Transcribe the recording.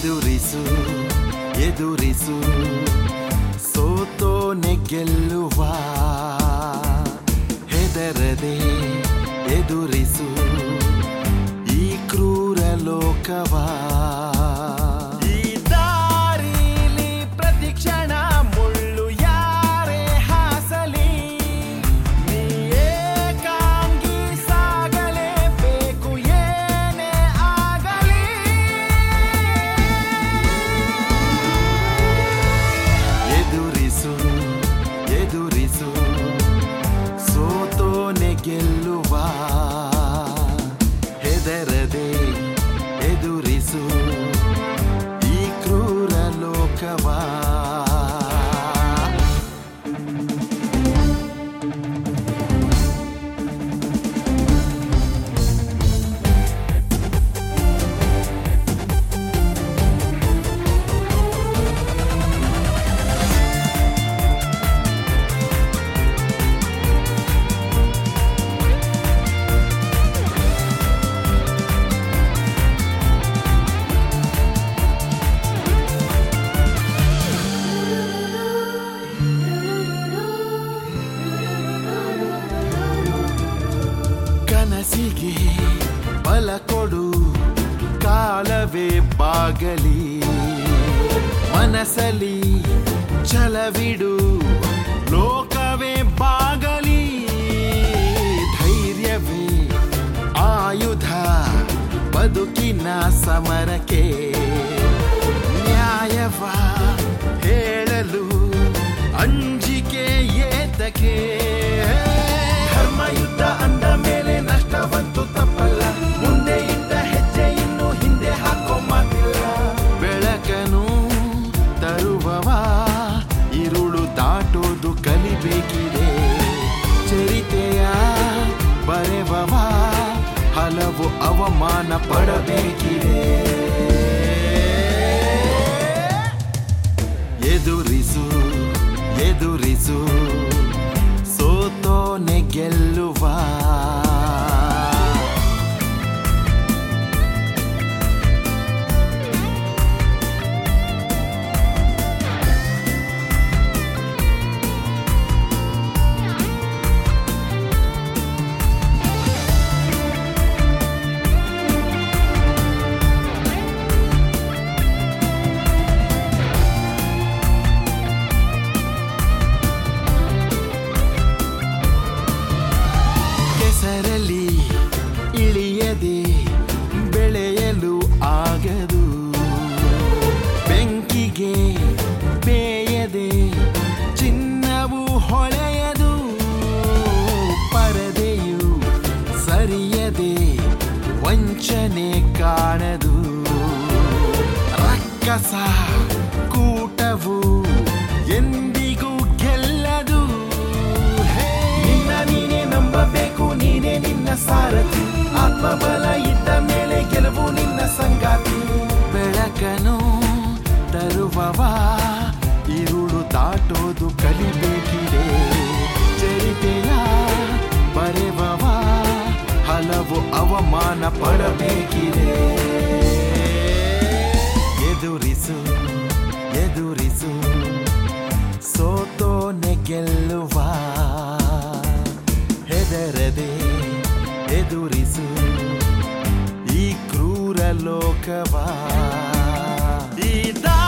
ಎದುರಿಸು ಎದುರಿಸು ಸೋತೋನೆ ಗೆಲ್ಲುವ ಹೆದರದೆ ಎದುರಿಸು ಈ ಕ್ರೂರ ಲೋಕವಾ ಈ ದಾರಿಲಿ ಪ್ರತಿಕ್ಷಣ ಮುಳ್ಳು ಯಾರೇ ಹಾಸಲಿ ನೀ ಏಕಾಂಗಿ ಸಾಗಲೇಬೇಕು ಏನೇ ಆಗಲಿ ಎದುರಿಸು ಎದುರಿಸು ಸೋತೋನೆ ಗೆಲ್ಲುವ ಹೆದರದೆ ಎದುರಿಸು ಈ ಕ್ರೂರ ಲೋಕವಾ ಕನಸಿಗೆ ಬಲ ಕೊಡು ಕಾಲವೇ ಬಾಗಲಿ ಮನಸಲಿ ಛಲವಿಡು ಲೋಕವೇ ಬಾಗಲಿ ಧೈರ್ಯವೇ ಆಯುಧ ಬದುಕಿನ ಸಮರಕ್ಕೆ ನ್ಯಾಯವ ಹೇಳಲು ಅಂಜಿಕೆ ಏತಕ್ಕೆ ಧರ್ಮ ಯುದ್ಧ ಅಂದ ಮೇಲೆ ನಷ್ಟವಂತೂ ತಪ್ಪಲ್ಲ ಮುಂದೆ ಇಟ್ಟ ಹೆಜ್ಜೆ ಇನ್ನು ಹಿಂದೆ ಹಾಕೋ ಮಾತಿಲ್ಲ ಬೆಳಕನು ತರುವವ ಇರುಳು ದಾಟೋದು ಕಲಿಬೇಕಿದೆ ಚರಿತೆಯ ಬರೆವವ ಹಲವು ಅವಮಾನ ಪಡಬೇಕಿದೆ ಎದುರಿಸು ಎದುರಿಸು ಸೋತೋನೆ ಗೆಲ್ಲುವ ಕೆಸರಲ್ಲಿ ಇಳಿಯದೆ ಬೆಳೆಯಲು ಆಗದು ಬೆಂಕಿಗೆ ಬೇಯದೆ ಚಿನ್ನವು ಹೊಳೆಯದು ಪರದೆಯು ಸರಿಯದೆ ವಂಚನೆ ಕಾಣದು ರಕ್ಕಸ ಕೂಟವು ಎಂದಿಗೂ ಗೆಲ್ಲದು ಹೇ, ನಿನ್ನ ನೀನೇ ನಂಬಬೇಕು ನೀನೇ ನಿನ್ನ ಸಾರಥಿ ಆತ್ಮಬಲ ಇದ್ದ ಮೇಲೆ ಗೆಲುವು ನಿನ್ನ ಸಂಗಾತಿ ಬೆಳಕನು ತರುವವ ಇರುಳು ದಾಟೋದು ಕಲಿಬೇಕಿದೆ ಚರಿತೆಯ ಬರೆವವ ಹಲವು ಅವಮಾನ ಪಡಬೇಕಿದೆ ಎದುರಿಸು ಎದುರಿಸು ಸೋತೋನೆ ಗೆಲ್ಲುವ ಹೆದರದೆ ಎದುರಿಸು ಈ ಕ್ರೂರ ಲೋಕವಾ ಈ ದಾ